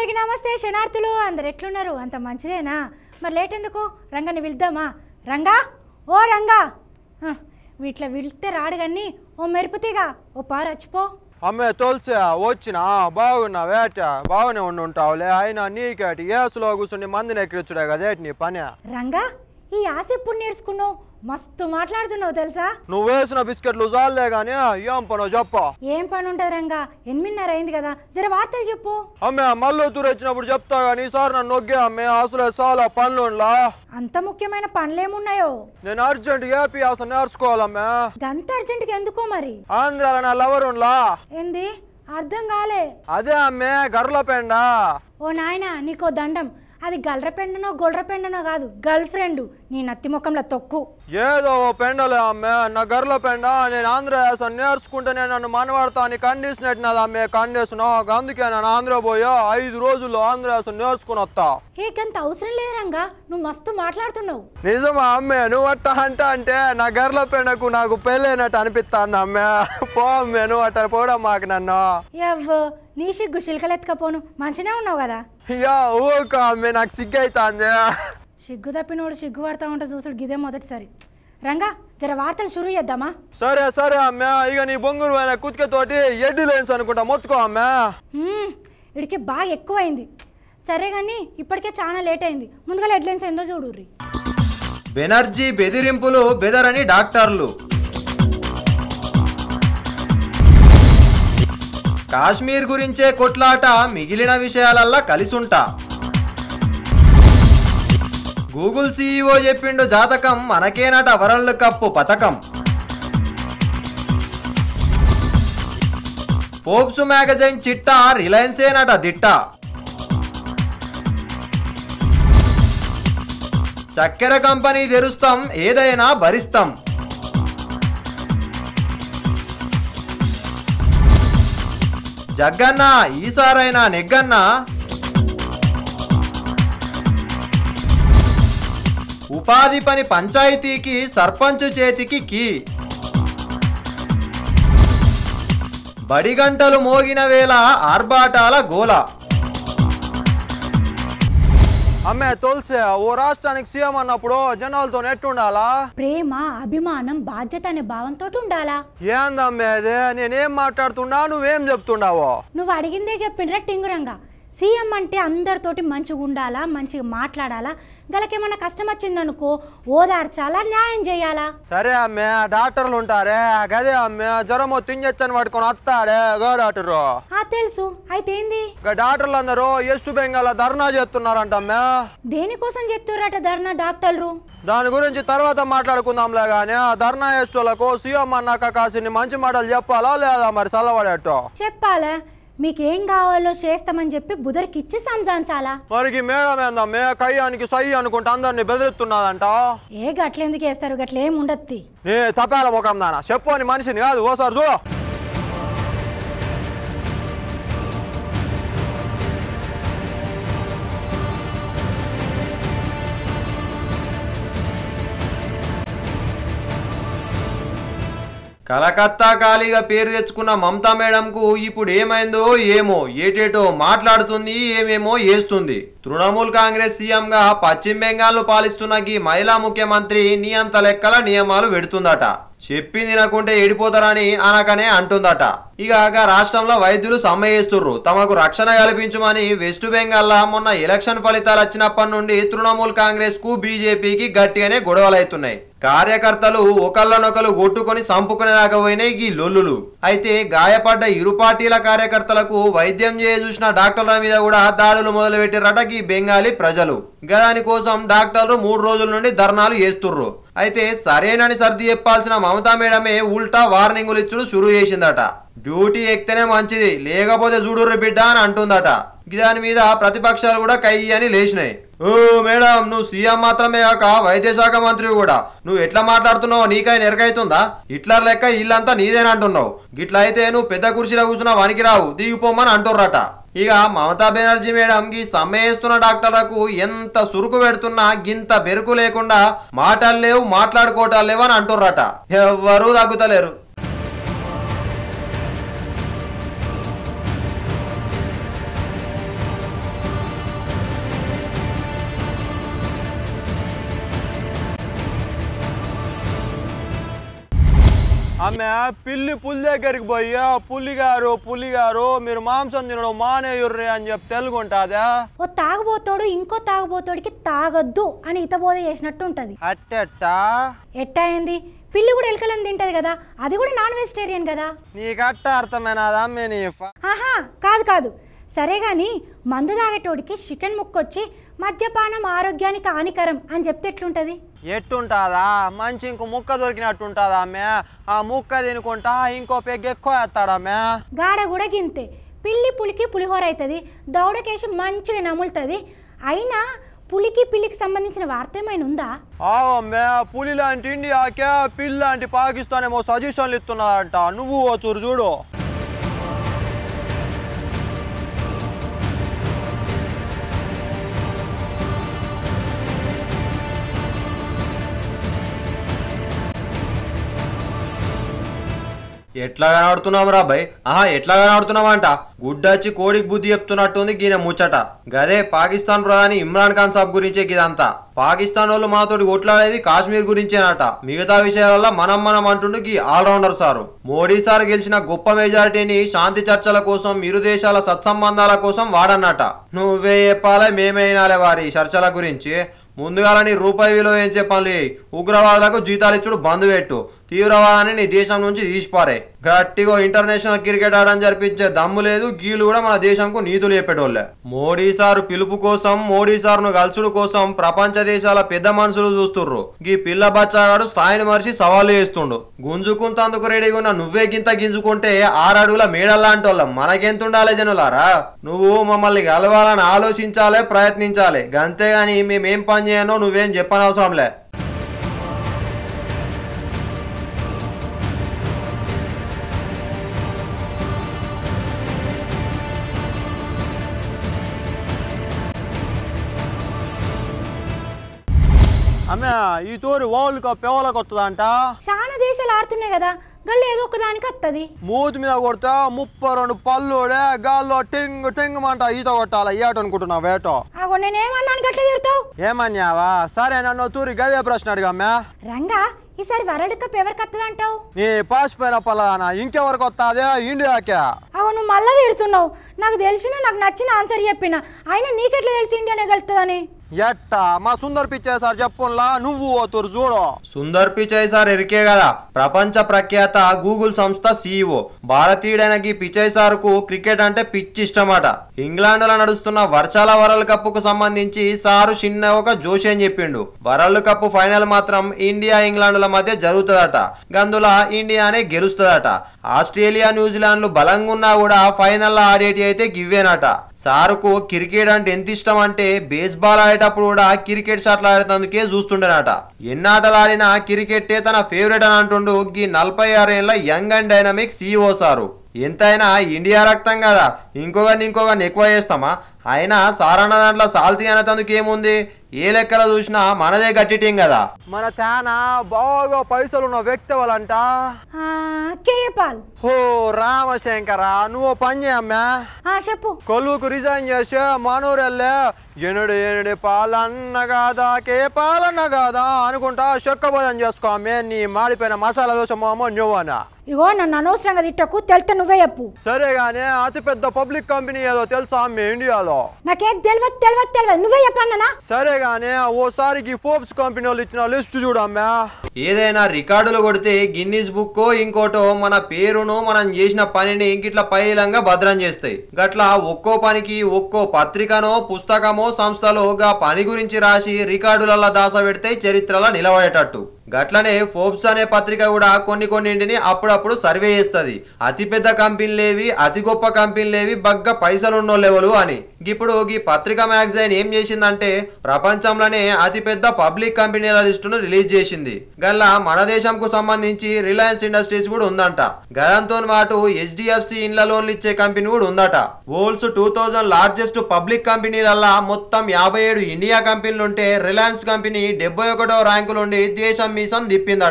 అందరికి నమస్తే శనార్థులు అందరు ఎట్లున్నారు అంత మంచిదేనా మరి లేట్ ఎందుకు రంగని పిలుద్దామా రంగా ఓ రంగా హ, వీటిలో పిలిస్తే రాడు కానీ ఓ మెరుపుతీగా ఓ పారు వచ్చిపో అమ్మే తులసి వచ్చినా బాగున్నా వేట బాగానే ఉండి ఉంటావులే అయినా నీకేటి ఏసులో కూర్చుని మందిని ఎక్కిరిచ్చుడే కదేటి నీ పని రంగా ఈ ఆశ ఎప్పుడు నేర్చుకున్నావు మస్తు మాట్లాడుతున్నావు తెలుసా నువ్వు వేసిన బిస్కెట్లు చాలే కానీ ఏం పనో చెప్పు ఏం పని ఉంటుంది రంగా ఎనిమిదిన్నర అయింది కదా జర వార్తలు చెప్పు అమ్మే మళ్ళీ తూరు వచ్చినప్పుడు చెప్తా కానీ ఈసారి నన్ను నొగ్గే అమ్మే అసలే చాలా పనులుండ్లా అంత ముఖ్యమైన పనులేమున్నాయో నేను అర్జెంట్ ఏపీ అసలు నేర్చుకోవాలమ్మే గంత అర్జెంటుగా ఎందుకో మరి ఆంధ్రాలో నా లవర్ ఉండ్లా ఏంది అర్థం కాలే అదే అమ్మే గర్ల పెండ ఓ నాయనా నీకో దండం అది గల్ర పెండనో గొల్ర పెండనో కాదు గర్ల్ ఫ్రెండ్ నీ నత్తి ముఖంలో తొక్కు ఏదో ఓ పెండలే అమ్మే నా గర్ల పెండ నేను ఆంధ్ర యాస నేర్చుకుంటేనే నన్ను మనవాడతా అని కండిషన్ ఎట్టినది అమ్మే కండిషన్ అందుకే నేను ఆంధ్ర పోయా ఐదు రోజుల్లో ఆంధ్ర యాస నేర్చుకుని వస్తా ఏ గంత అవసరం లేదు రంగా నువ్వు మస్తు మాట్లాడుతున్నావు నిజమా అమ్మే నువ్వు అట్ట అంట అంటే నా గర్ల పెండకు నాకు పెళ్ళైనట్టు అనిపిస్తాంది అమ్మే పో అమ్మే నువ్వు అట్ట పోవడం మాకు నన్ను ఎవ్వ నీ సిగ్గు శిల్కలెత్తుకపోను మంచినే ఉన్నావు కదా యా ఊక అమ్మే నాకు సిగ్గైతాంది సిగ్గు తప్పినోడు సిగ్గు పడతా ఉంటే చూసుడు గిదే మొదటిసారి రంగా జర వార్తలు షురూ చేద్దామా సరే సరే అమ్మే ఇక నీ బొంగురు అయిన కుతికతోటి ఎడ్డి లేన్స్ అనుకుంటా మొత్తుకో అమ్మే హ్మ్, వీడికి బాగా ఎక్కువైంది సరే కానీ ఇప్పటికే చాలా లేట్ అయింది ముందుగా హెడ్లైన్స్ ఏందో చూడుర్రి బెనర్జీ బెదిరింపులు బెదరని డాక్టర్లు కాశ్మీర్ గురించే కొట్లాట మిగిలిన విషయాలల్లా కలిసుంటా గూగుల్ సీఈఓ చెప్పిండు జాతకం మనకేనట వరల్డ్ కప్ పథకం ఫోర్బ్స్ మ్యాగజైన్ చిట్టా రిలయన్సేనట దిట్ట చక్కెర కంపెనీ తెరుస్తాం ఏదైనా భరిస్తాం జగ్గన్న ఈసారైనా నెగ్గన్న ఉపాధి పని పంచాయతీకి సర్పంచ్ చేతికి కీ బడిగంటలు మోగిన వేళ ఆర్భాటాల గోల అమ్మే తులసి ఓ రాష్ట్రానికి సీఎం అన్నప్పుడు జనాలతో ఎట్టుండాలా ప్రేమ అభిమానం బాధ్యత అనే భావంతో ఉండాలా ఏందమ్మే అదే నేనేం మాట్లాడుతున్నా నువ్వేం చెప్తుండావో నువ్వు అడిగిందే చెప్పిండ్రా టింగురంగా సీఎం అంటే అందరితోటి మంచిగా ఉండాలా మంచిగా మాట్లాడాలా గలకేమన్నా కష్టం వచ్చిందనుకో ఓదార్చాలా న్యాయం చేయాలా సరే అమ్మే డాక్టర్లు ఉంటారే గదే అమ్మే జ్వరమో తింజచ్చని పట్టుకొని వస్తాడే గో డాక్టరు ఆ తెలుసు అయితే ఏంది గా డాక్టర్లు అందరూ వెస్ట్ బెంగాల్ ధర్నా చేస్తున్నారంట అమ్మే దేనికోసం చెప్తుర్రట ధర్నా డాక్టర్లు దాని గురించి తర్వాత మాట్లాడుకుందాంలే కానీ ధర్నా చేసేటోళ్ళకు సీఎం అన్నాక కాసిన్ని మంచి మాటలు చెప్పాలా లేదా మరి చల్లబడేట్టు చెప్పాలా మీకేం కావాలో చేస్తామని చెప్పి బుదరికి ఇచ్చి సంజాంచాలా మరికి మేడం ఏందమ్మే కయ్యానికి సై అనుకుంటా అందరిని బెదిరిస్తున్నదంట ఏ గట్లెందుకు వేస్తారు గట్లేం ఉండద్ది నీ తపేల ముఖం దానా చెప్పు అని మనిషిని కాదు ఓసారి చూడు కలకత్తా ఖాళీగా పేరు తెచ్చుకున్న మమతా మేడంకు ఇప్పుడు ఏమైందో ఏమో ఏటేటో మాట్లాడుతుంది ఏమేమో చేస్తుంది తృణమూల్ కాంగ్రెస్ సీఎంగా పశ్చిమ బెంగాల్ పాలిస్తున్న ఈ మహిళా ముఖ్యమంత్రి నియంత లెక్కల నియమాలు పెడుతుందట చెప్పింది తినకుంటే ఏడిపోతారని అనకనే అంటుందట ఇక ఆగా రాష్ట్రంలో వైద్యులు సమ్మె చేస్తుర్రు తమకు రక్షణ కల్పించమని వెస్ట్ బెంగాల్లో మొన్న ఎలక్షన్ ఫలితాలు వచ్చినప్పటి నుండి తృణమూల్ కాంగ్రెస్ కు బీజేపీకి గట్టిగానే గొడవలవుతున్నాయి కార్యకర్తలు ఒకళ్ళనొకరు కొట్టుకొని చంపుకునేదాకా పోయినాయి ఈ లొల్లులు అయితే గాయపడ్డ ఇరు పార్టీల కార్యకర్తలకు వైద్యం చేయ చూసిన డాక్టర్ల మీద కూడా దాడులు మొదలు పెట్టిరట ఈ బెంగాలీ ప్రజలు గదాని కోసం డాక్టర్లు మూడు రోజుల నుండి ధర్నాలు చేస్తుర్రు అయితే సరేనని సర్ది చెప్పాల్సిన మమతా మేడమే ఉల్టా వార్నింగులు ఇచ్చుడు షురు చేసిందట డ్యూటీ ఎక్కితేనే మంచిది లేకపోతే చూడుర్రి బిడ్డ అని అంటుందట దాని మీద ప్రతిపక్షాలు కూడా కయ్యి అని లేచినాయి ఓ మేడం నువ్వు సీఎం మాత్రమే కాక వైద్య శాఖ మంత్రి కూడా నువ్వు ఎట్లా మాట్లాడుతున్నావు నీకై నెరకైతుందా హిట్లర్ లెక్క ఇల్లంతా నీదేనంటున్నావు గిట్ల అయితే నువ్వు పెద్ద కుర్చీలో కూర్చున్నా వనికిరావు దిగిపోమని అంటుర్రట ఇక మమతా బెనర్జీ మేడం కి సమ్మేస్తున్న డాక్టర్లకు ఎంత సురుకు పెడుతున్నా గింత బెరుకు లేకుండా మాటలు లేవు మాట్లాడుకోవటాలు లేవు అని అంటుర్రట ఎవ్వరూ తగ్గుతలేరు ఆమె పిల్లి పులి దగ్గరికి పోయి పులిగారు పులిగారు మీరు మాంసం తినడం మానేయుర్రి అని చెప్పి తెలుగుంటాదా ఓ తాగుబోతోడు ఇంకో తాగుబోతోడికి తాగొద్దు అని ఇతబోధ చేసినట్టు ఉంటుంది అట్టెట్టా ఎట్టా అయింది పిల్లి కూడా ఎలకలను తింటది కదా అది కూడా నాన్ వెజిటేరియన్ కదా నీకట్ట అర్థమైనదా అమ్మే నీ ఫ- ఆహా కాదు కాదు సరే కానీ మందు తాగేటోడికి చికెన్ ముక్కొచ్చి మద్యపానం ఆరోగ్యానికి హానికరం అని చెప్తే ఎట్లుంటుంది ఎట్టుంటాదా మంచి ఇంకో ముక్క దొరికినట్టుంటాదా ఆమె ఆ ముక్క తినుకుంటా ఇంకో పెగ్ ఎక్కువ వేస్తాడమ్మే గాడ కూడా గింతే పిల్లి పులికి పులిహోర అవుతుంది దౌడకేసి మంచిగా నములుతుంది అయినా పులికి పిల్లికి సంబంధించిన వార్త ఏమైనా ఉందా ఆవమ్మే పులి లాంటి ఇండియాకే పిల్లి లాంటి పాకిస్తాన్ ఏమో సజెషన్లు ఇస్తున్నాడంట నువ్వు ఓ చూరు చూడు ఎట్లా కనబడుతున్నాం రా భయ్ ఆహా ఎట్లా కనబడుతున్నామంట గుడ్డొచ్చి కోడికి బుద్ధి చెప్తున్నట్టుంది గీన ముచ్చట గదే పాకిస్తాన్ ప్రధాని ఇమ్రాన్ ఖాన్ సాబ్ గురించే గిదంతా పాకిస్తాన్ వాళ్ళు మనతోటి కొట్లాడేది కాశ్మీర్ గురించేనట మిగతా విషయాలలో మనం మనం అంటుండు గీ ఆల్రౌండర్ సారు మోడీ సార్ గెలిచిన గొప్ప మెజారిటీని శాంతి చర్చల కోసం ఇరు దేశాల సత్సంబంధాల కోసం వాడన్నట నువ్వే చెప్పాలే మేమేనాలే వారి చర్చల గురించి ముందుగాలని రూపాయి విలువ ఏం చెప్పాలి ఉగ్రవాదులకు జీతాలు ఇచ్చుడు బంద్ పెట్టు తీవ్రవాదాన్ని నీ దేశం నుంచి తీసిపారే గట్టిగా ఇంటర్నేషనల్ క్రికెట్ ఆడని జరిపించే దమ్ము లేదు గీలు కూడా మన దేశంకు నీతులు చెప్పేటోళ్ళే మోడీ సార్ పిలుపు కోసం మోడీ సార్ను కలుసుడు కోసం ప్రపంచ దేశాల పెద్ద మనుషులు చూస్తుర్రు గీ పిల్ల బచ్చాగాడు స్థాయిని మరిచి సవాలు చేస్తుండు గుంజుకుంతందుకు రెడీగా ఉన్న నువ్వే గింత గింజుకుంటే ఆరడుగుల మేడల్లాంటి వాళ్ళం మనకెంత ఉండాలి జనులారా నువ్వు మమ్మల్ని కలవాలని ఆలోచించాలే ప్రయత్నించాలి గంతేగాని మేమేం పని చేయనో నువ్వేం చెప్పనవసరంలే ఆమె ఈ తూరి వరల్డ్ కప్ ఎవరికి వస్తుందంట చాలా దేశాలు ఆడుతున్నాయి కదా గల్లు ఏదో ఒక దానికి వస్తుంది మూతి మీద కొడితే ముప్పై రెండు పళ్ళుడే గాల్లో టింగ్ టింగ్ మంట ఈత కొట్టాల ఏట అనుకుంటున్నా వేటో అగో నేనేమన్నాను గట్ల తిడతావు ఏమన్యావా సరే నన్ను తూరి గదే ప్రశ్న అడిగామ్మే రంగా ఈసారి వరల్డ్ కప్ ఎవరికి వస్తుంది అంటావు నీ పాసిపోయిన పలానా ఇంకెవరికి వస్తాదే ఇండియాకే అవు నువ్వు మళ్ళా తిడుతున్నావు నాకు తెలిసిన నాకు నచ్చిన ఆన్సర్ చెప్పిన అయినా నీకెట్లా తెలిసి ఇండియానే గెలుస్తుందని ఎట్టా మా సుందర్ పిచ్చే సార్ చెప్పులా నువ్వు ఓ తూరు చూడు సుందర్ పిచాయ్ సార్ ఎరికే కదా ప్రపంచ ప్రఖ్యాత గూగుల్ సంస్థ సీఈఓ భారతీయుడైన ఈ పిచాయ్ సార్ కు క్రికెట్ అంటే పిచ్చి ఇష్టమట ఇంగ్లాండ్ లో నడుస్తున్న వర్షాల వరల్డ్ కప్ కు సంబంధించి సారు చిన్న ఒక జోషి అని చెప్పిండు వరల్డ్ కప్ ఫైనల్ మాత్రం ఇండియా ఇంగ్లాండ్ల మధ్య జరుగుతుందట గందుల ఇండియానే గెలుస్తుందట ఆస్ట్రేలియా న్యూజిలాండ్లు బలంగా ఉన్నా కూడా ఫైనల్ ఆడేటి అయితే గివ్వేనట సారుకు క్రికెట్ అంటే ఎంత ఇష్టం అంటే బేస్బాల్ ఆడేటప్పుడు కూడా క్రికెట్ షాట్లు ఆడేటందుకే చూస్తుండేనట ఎన్నాటలు ఆడినా క్రికెట్టే తన ఫేవరెట్ అని అంటుండు గీ నలభై ఆరేళ్ల young and dynamic CEO sir ఎంతైనా ఇండియా రక్తం కదా ఇంకొకరిని ఇంకొకరిని ఎక్కువ చేస్తామా అయినా సారన్న దాంట్లో సాల్తీ అనేటందుకు ఏముంది ఏ లెక్కల చూసినా మనదే గట్టి టీం కదా మన తేనా బాగా పైసలు ఉన్న వ్యక్తి వాళ్ళంట ఆ, కేపాల్ హో రామశంకర నువ్వు ఓ పని చేయమ్మా ఆ, చెప్పు కొలువుకు రిజైన్ చేసి మనూరు వెళ్ళే ఎనుడు ఎనుడి పాలన్న కాదా కే పాలన్న కాదా అనుకుంటా చెక్కబోధం చేసుకో అమ్మే నీ మాడిపోయిన మసాలా దోశ మామో నువ్వనా ఇగో నన్ను అనవసరంగా తిట్టకు తెలితే నువ్వే చెప్పు సరే గానీ అతిపెద్ద పబ్లిక్ కంపెనీ ఏదో తెలుసా అమ్మే ఇండియాలో నాకేం తెలియదు తెలియదు తెలియదు నువ్వే చెప్పన్నా సరే గానీ ఓసారికి ఫోర్బ్స్ కంపెనీ వాళ్ళు ఇచ్చిన లిస్ట్ చూడమ్మా ఏదైనా రికార్డులు కొడితే గిన్నీస్ బుక్కో ఇంకోటో మన పేరును మనం చేసిన పనిని ఇంకిట్లా పైలంగా భద్రం చేస్తాయి గట్లా ఒక్కో పనికి ఒక్కో పత్రికనో పుస్తకమో సంస్థలో గా పని గురించి రాసి రికార్డులలో దాస పెడితే చరిత్రలో నిలబడేటట్టు గట్లనే ఫోర్బ్స్ అనే పత్రిక కూడా కొన్ని కొన్నింటిని అప్పుడప్పుడు సర్వే చేస్తుంది అతిపెద్ద కంపెనీలేవి అతి గొప్ప కంపెనీలేవి బగ్గ పైసలు ఉన్నోళ్ళెవలు అని ఇప్పుడు ఈ పత్రిక మ్యాగజైన్ ఏం చేసిందంటే ప్రపంచంలోనే అతిపెద్ద పబ్లిక్ కంపెనీల లిస్టును రిలీజ్ చేసింది గల్లా మన దేశంకు సంబంధించి రిలయన్స్ ఇండస్ట్రీస్ కూడా ఉందంట గదంతో పాటు హెచ్డిఎఫ్సి ఇండ్ల లోన్లు ఇచ్చే కంపెనీ కూడా ఉందట world's two thousand largest public కంపెనీలల్లా మొత్తం యాభై ఏడు ఇండియా కంపెనీలు ఉంటే రిలయన్స్ కంపెనీ డెబ్బై ఒకటో ర్యాంకులుండి దేశం మీసం తిప్పిందట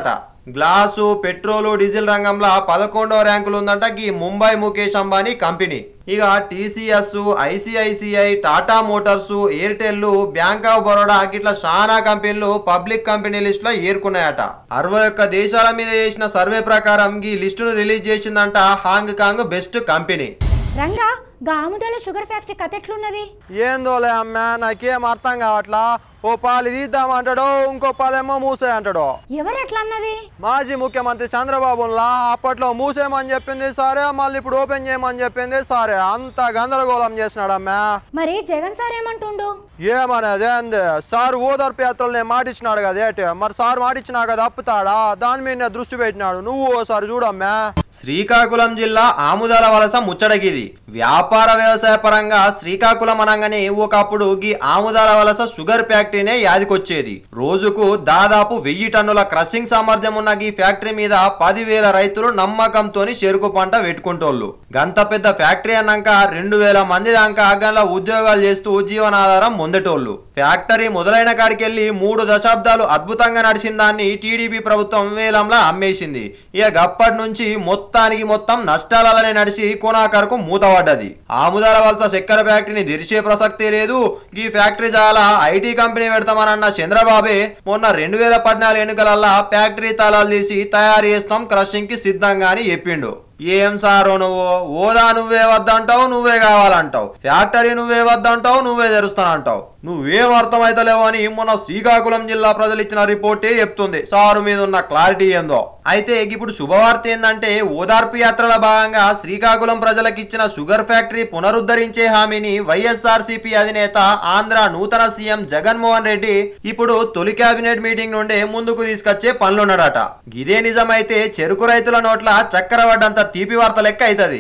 గ్లాసు పెట్రోలు డీజిల్ రంగంలో పదకొండవ ర్యాంకులు ఉందంట ఈ ముంబై ముఖేష్ అంబానీ కంపెనీ ఇక TCS ICICI Tata Motors Airtel Bank of Baroda ఇట్లా చాలా కంపెనీలు పబ్లిక్ కంపెనీ లిస్ట్ లో ఏర్కొన్నాయట అరవై ఒక్క దేశాల మీద చేసిన సర్వే ప్రకారం ఈ లిస్టును రిలీజ్ చేసిందంట హాంగ్ కాంగ్ బెస్ట్ కంపెనీ రంగా గా ఆముదాల షుగర్ ఫ్యాక్టరీ కథ ఎట్లున్నది ఏందోలే అమ్మ నాకేం అర్థం కావట్లా ఓ పాలు తీద్దాం అంటాడో ఇంకో పాలేమో మూసే అంటాడో ఎవరు అట్లా అన్నది మాజీ ముఖ్యమంత్రి చంద్రబాబులా అప్పట్లో మూసేయమని చెప్పింది సరే మళ్ళీ ఇప్పుడు ఓపెన్ చేయమని చెప్పింది సరే అంత గందరగోళం చేసినాడమ్మా మరి జగన్ సార్ ఏమంటుండు ఏమనేది ఏంది సార్ ఓదార్పు యాత్రలు నేను మాటిచ్చినాడు కదా ఏటి మరి సార్ మాటిచ్చినా కదా అప్పుతాడా దాని మీద దృష్టి పెట్టినాడు నువ్వు ఓసారి చూడమ్మా శ్రీకాకుళం జిల్లా ఆముదాల వలస ముచ్చటగిది వ్యాపార వ్యవసాయ పరంగా శ్రీకాకుళం అనగానే ఒకప్పుడు గీ ఆముదాల వలస షుగర్ ఫ్యాక్టరీనే యాదికొచ్చేది రోజుకు దాదాపు వెయ్యి టన్నుల క్రషింగ్ సామర్థ్యం ఉన్న ఈ ఫ్యాక్టరీ మీద పదివేల రైతులు నమ్మకంతోని చెరుకు పంట పెట్టుకుంటోళ్ళు గంత పెద్ద ఫ్యాక్టరీ అన్నాక రెండు వేల మంది దాకా గంల ఉద్యోగాలు చేస్తూ జీవనాధారం పొందేటోళ్ళు ఫ్యాక్టరీ మొదలైన కాడికెళ్ళి మూడు దశాబ్దాలు అద్భుతంగా నడిచిన దాన్ని టీడీపీ ప్రభుత్వం వేలంలా అమ్మేసింది ఇక గప్పటి నుంచి మొత్తానికి మొత్తం నష్టాలనే నడిచి కొనాకరకు మూతపడ్డది ఆముదాల వలస చక్కెర ఫ్యాక్టరీని తెరిచే ప్రసక్తే లేదు ఈ ఫ్యాక్టరీ చాలా ఐటీ కంపెనీ పెడతామనన్న చంద్రబాబే మొన్న రెండు వేల పద్నాలుగు ఎన్నికలల్లా ఫ్యాక్టరీ తాళాలు తీసి తయారు చేస్తాం క్రషింగ్ కి సిద్ధంగా అని చెప్పిండు ఏం సారో నువ్వు ఓదా నువ్వే వద్దంటావు నువ్వే కావాలంటావు ఫ్యాక్టరీ నువ్వే వద్దంటావు నువ్వే తెరుస్తానంటావు నువ్వేం అర్థమైతలేవు అని మొన్న శ్రీకాకుళం జిల్లా ప్రజలు ఇచ్చిన రిపోర్టే చెప్తుంది సారు మీద ఉన్న క్లారిటీ ఏందో అయితే ఇప్పుడు శుభవార్త ఏంటంటే ఓదార్పు యాత్రల భాగంగా శ్రీకాకుళం ప్రజలకు ఇచ్చిన షుగర్ ఫ్యాక్టరీ పునరుద్ధరించే హామీని వైఎస్ఆర్సీపీ అధినేత ఆంధ్ర నూతన సీఎం జగన్మోహన్ రెడ్డి ఇప్పుడు తొలి కేబినెట్ మీటింగ్ నుండే ముందుకు తీసుకొచ్చే పనులున్నాడట ఇదే నిజమైతే చెరుకు రైతుల నోట్ల చక్కెర పడ్డంత తీపి వార్త లెక్క అవుతుంది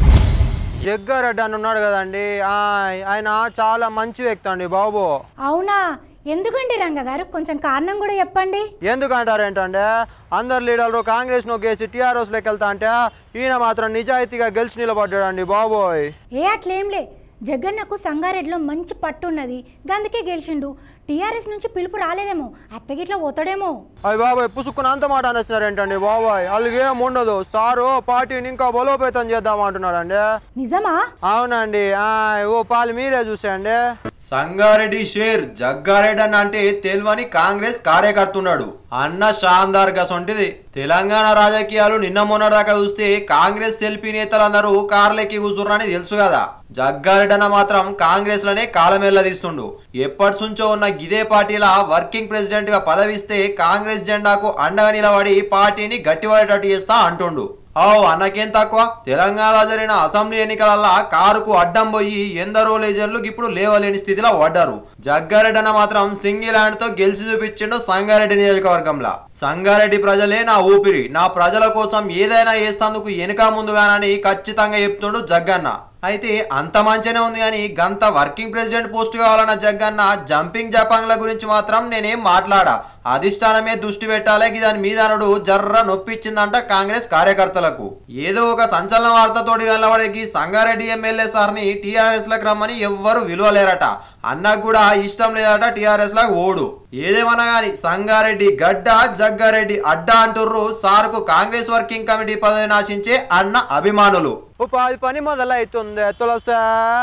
జగ్గారెడ్డి అని ఉన్నాడు కదండి ఆయ్, ఆయన చాలా మంచి వ్యక్తి అండి బాబు అవునా ఎందుకండి రంగ గారు కొంచెం కారణం కూడా చెప్పండి ఎందుకంటారేంటంటే అందరు లీడర్లు కాంగ్రెస్ నొక్కేసి టీఆర్ఎస్లోకి వెళ్తా అంటే ఈయన మాత్రం నిజాయితీగా గెలిచి నిలబడ్డాడండి బాబోయ్ ఏ అట్లేంలే జగన్నకు సంగారెడ్డిలో మంచి పట్టు ఉన్నది గందుకే గెలిచిండు టీఆర్ఎస్ నుంచి పిలుపు రాలేదేమో అత్తగిట్లా పోతాడేమో అయ్యి బాబాయ్ పుసుక్కుని అంత మాట అనేస్తున్నారేంటండి బాబాయ్ అలాగేం ఉండదు సారు పార్టీని ఇంకా బలోపేతం చేద్దాం అంటున్నాడండి నిజమా అవునండి ఆయ్, ఓ పాలు మీరే చూసేయండి సంగారెడ్డి షేర్ జగ్గారెడ్డి అన్న అంటే తెలివని కాంగ్రెస్ కార్యకర్తున్నాడు అన్న షాందార్ గసొంటిది తెలంగాణ రాజకీయాలు నిన్న మొన్నటిదాకా చూస్తే కాంగ్రెస్ సెల్ఫీ నేతలందరూ కార్లెక్కి కూర్చున్నారని తెలుసు కదా జగ్గారెడ్డి అన్న మాత్రం కాంగ్రెస్ లోనే కాలమెల్లదీస్తుండు ఎప్పటి నుంచో ఉన్న గిదే పార్టీల వర్కింగ్ ప్రెసిడెంట్ గా పదవిస్తే కాంగ్రెస్ జెండాకు అండగా నిలబడి పార్టీని గట్టిపడేటట్టు చేస్తా అంటుండు ఓ అన్నకేం తక్కువ తెలంగాణలో జరిగిన అసెంబ్లీ ఎన్నికలల్లా కారుకు అడ్డం పోయి ఎందరో లేజర్లు ఇప్పుడు లేవలేని స్థితిలో పడ్డారు జగ్గారెడ్డి అన్న మాత్రం సింగిల్ హ్యాండ్ తో గెలిచి చూపించిండు సంగారెడ్డి నియోజకవర్గంలో సంగారెడ్డి ప్రజలే నా ఊపిరి నా ప్రజల కోసం ఏదైనా చేస్తందుకు వెనుక ముందుగానని ఖచ్చితంగా చెప్తుండు జగ్గన్న అయితే అంత మంచిగానే ఉంది కానీ గంత వర్కింగ్ ప్రెసిడెంట్ పోస్ట్ కావాలన్న జగ్గన్న జంపింగ్ జపాంగ్ల గురించి మాత్రం నేనేం మాట్లాడా అధిష్టానమే దృష్టి పెట్టాలే దాని మీద అనుడు జర్ర నొప్పిచ్చిందంట కాంగ్రెస్ కార్యకర్తలకు ఏదో ఒక సంచలన వార్తతోటి కలవడేకి సంగారెడ్డి ఎమ్మెల్యే సార్ని టీఆర్ఎస్ లకు రమ్మని ఎవ్వరు విలువలేరట అన్నకు కూడా ఇష్టం లేదట టీఆర్ఎస్ లకు ఓడు ఏదేమన్నా గాని సంగారెడ్డి గడ్డ జగ్గారెడ్డి అడ్డా అంటుర్రు సార్కు కాంగ్రెస్ వర్కింగ్ కమిటీ పదవి నాశించే అన్న అభిమానులు ఉపాధి పని మొదలైతుంది తులసే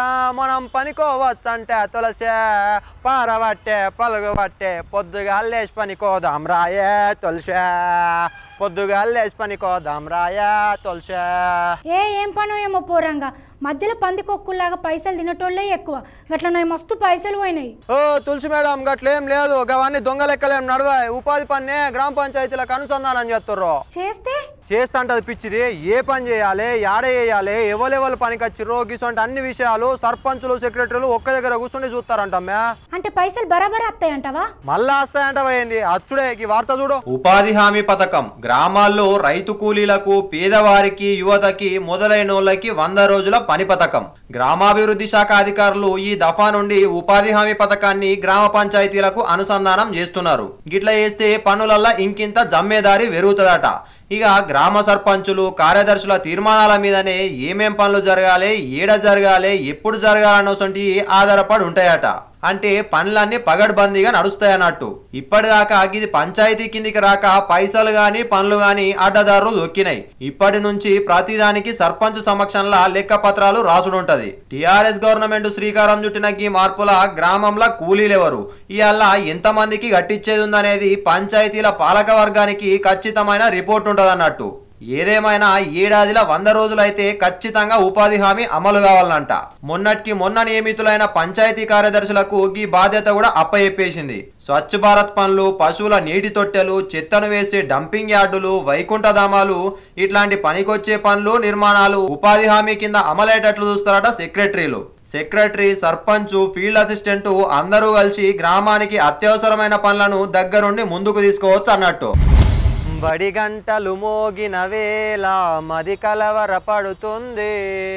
మనం పనికోవచ్చంటే తులసే పారబట్టే పలుగుబట్టే పొద్దుగా లేచి పనికోదాం రాయే తులసే పొద్దుగా లేచి పనికోదాం రాయే తులసే ఏ ఏం పనో ఏమో పోరంగా మధ్యలో పంది కొక్కుల్లాగా పైసలు తినటోళ్ళే ఎక్కువ గట్ల నాకు మస్తు పైసలు పోయినాయి ఓ తులసి మేడం గట్లేం లేదు గవన్నీ దొంగ లెక్కలేం నడవాయి ఉపాధి పన్నే గ్రామ పంచాయతీలకు అనుసంధానం చేస్తుర్రు చేస్తే చేస్తాంటది పిచ్చిది ఏ పని చేయాలి యాడ చేయాలి ఎవరెవరు పనికి వచ్చిర్రో గిసంటే అన్ని విషయాలు సర్పంచులు సెక్రటరీలు ఒక్క దగ్గర కూర్చొని చూస్తారంటమ్మా అంటే పైసలు బరాబర్ వస్తాయంటావా మళ్ళా వస్తాయంట పోయింది అచ్చుడే ఈ వార్త చూడు ఉపాధి హామీ పథకం గ్రామాల్లో రైతు కూలీలకు పేదవారికి యువతకి మొదలైనోళ్ళకి వంద రోజుల పని పథకం గ్రామాభివృద్ధి శాఖ అధికారులు ఈ దఫా నుండి ఉపాధి హామీ పథకాన్ని గ్రామ పంచాయతీలకు అనుసంధానం చేస్తున్నారు గిట్ల చేస్తే పనులల్లా ఇంకింత జమ్మేదారి పెరుగుతుందట ఇక గ్రామ సర్పంచులు కార్యదర్శుల తీర్మానాల మీదనే ఏమేం పనులు జరగాలి ఏడ జరగాలి ఎప్పుడు జరగాలన్నటువంటి ఆధారపడి ఉంటాయట అంటే పనులన్నీ పగడ్బందీగా నడుస్తాయి అన్నట్టు ఇప్పటిదాకా ఇది పంచాయతీ కిందికి రాక పైసలు గాని పనులు గాని అడ్డదారులు దొక్కినాయి ఇప్పటి నుంచి ప్రతిదానికి సర్పంచ్ సమక్షంలో లెక్క పత్రాలు రాసుడుంటది టిఆర్ఎస్ గవర్నమెంట్ శ్రీకారం చుట్టిన ఈ మార్పుల గ్రామంలో కూలీలెవరు ఇవాళ ఎంతమందికి గట్టిచ్చేది ఉందనేది పంచాయతీల పాలక వర్గానికి ఖచ్చితమైన రిపోర్ట్ ఉంటదన్నట్టు ఏదేమైనా ఏడాదిలో వంద రోజులైతే ఖచ్చితంగా ఉపాధి హామీ అమలు కావాలంట మొన్నటికి మొన్న నియమితులైన పంచాయతీ కార్యదర్శులకు ఈ బాధ్యత కూడా అప్పచెప్పేసింది స్వచ్ఛ భారత్ పనులు పశువుల నీటి తొట్టెలు చెత్తను వేసే డంపింగ్ యార్డులు వైకుంఠధామాలు ఇట్లాంటి పనికొచ్చే పనులు నిర్మాణాలు ఉపాధి హామీ కింద అమలయ్యేటట్లు చూస్తారట సెక్రటరీలు సెక్రటరీ సర్పంచ్ ఫీల్డ్ అసిస్టెంట్ అందరూ కలిసి గ్రామానికి అత్యవసరమైన పనులను దగ్గరుండి ముందుకు తీసుకోవచ్చు అన్నట్టు బడి గంటలు మోగిన వేళ మది కలవర పడుతుంది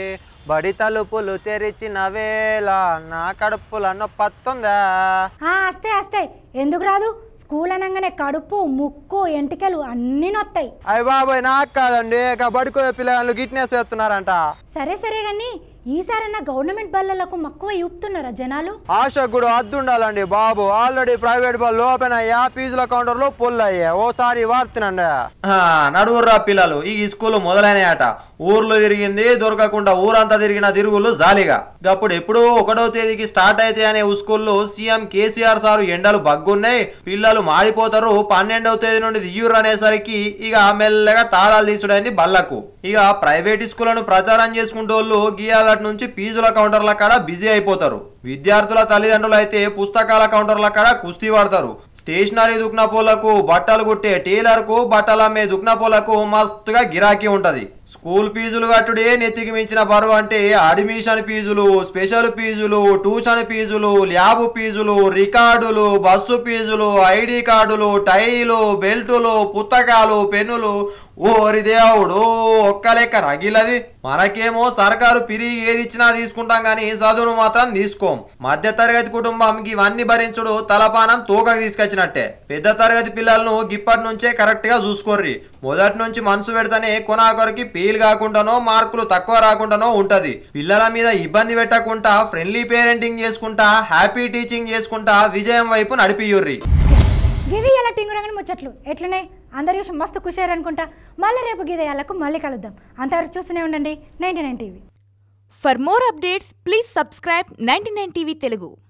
బడి తలుపులు తెరిచిన వేళ నా కడుపుల నొప్పత్తుందా ఆ, వస్తే వస్తాయి ఎందుకు రాదు స్కూల్ అనగానే కడుపు ముక్కు ఎంటికలు అన్నీ నొత్తాయి అయ్య బాబాయ్ నాకు కాదండి ఇక బడికోయే పిల్లలు గిట్నెస్ వేస్తున్నారంట సరే సరే కానీ ఈసారన్నా గవర్నమెంట్ బళ్ళలకు మక్కువ చూపుతున్నారా జనాలు ఆశకు కూడా అద్దు ఉండాలండి బాబు ఆల్రెడీ ప్రైవేట్ బళ్ళు ఓపెన్ అయ్యా ఫీజుల కౌంటర్లో పుల్ అయ్యా ఓసారి వాడుతున్నాండి ఆ, నడువుర్రా పిల్లలు ఈ స్కూల్ మొదలైనయట ఊర్లు తిరిగింది దొరకకుండా ఊరంతా తిరిగిన తిరుగులు జాలిగా అప్పుడు ఎప్పుడో ఒకటో తేదీకి స్టార్ట్ అయితే అనే స్కూల్లో సీఎం కేసీఆర్ సారు ఎండలు బగ్గున్నాయి పిల్లలు మాడిపోతారు పన్నెండవ తేదీ నుండి దియ్యూరు అనేసరికి ఇక మెల్లగా తాళాలు తీసుడైంది బల్లకు ఇక ప్రైవేట్ స్కూళ్లను ప్రచారం చేసుకుంటోళ్ళు గీయాలటి నుంచి ఫీజుల కౌంటర్ల కాడ బిజీ అయిపోతారు విద్యార్థుల తల్లిదండ్రులు అయితే పుస్తకాల కౌంటర్ల కాడ కుస్తీ పడతారు స్టేషనరీ దుక్నపోలకు బట్టలు కుట్టే టైలర్కు బట్టలు అమ్మే దుక్నపోలకు మస్తుగా గిరాకీ ఉంటది స్కూల్ ఫీజులు కట్టుడే నెత్తికి మించిన బరువు అంటే అడ్మిషన్ ఫీజులు స్పెషల్ ఫీజులు ట్యూషన్ ఫీజులు ల్యాబ్ ఫీజులు రికార్డులు బస్సు ఫీజులు ఐడి కార్డులు టైలు బెల్టులు పుస్తకాలు పెన్నులు ఓరి దేవుడు ఒక్క లెక్క రగిలది మనకేమో సర్కారు పిరిగి ఏది ఇచ్చినా తీసుకుంటాం కానీ చదువును మాత్రం తీసుకోం మధ్య తరగతి కుటుంబం ఇవన్నీ భరించుడు తలపానం తూకకు తీసుకొచ్చినట్టే పెద్ద తరగతి పిల్లలను గిప్పటి నుంచే కరెక్ట్ గా చూసుకోర్రి మొదటి నుంచి మనసు పెడితేనే కొనాకొరికి ఫెయిల్ కాకుండానో మార్కులు తక్కువ రాకుండానో ఉంటది పిల్లల మీద ఇబ్బంది పెట్టకుండా ఫ్రెండ్లీ పేరెంటింగ్ చేసుకుంటా హ్యాపీ టీచింగ్ చేసుకుంటా విజయం వైపు నడిపియుర్రి గివి ఎలా టింగురంగని ముచ్చట్లు ఎట్లున్నాయి అందరు చూసి మస్తు ఖుషారు అనుకుంటా మళ్ళీ రేపు గిదయాలకు మళ్ళీ కలుద్దాం అంతవరకు చూస్తూనే ఉండండి ninety nine TV For more updates, please subscribe 99 TV Telugu.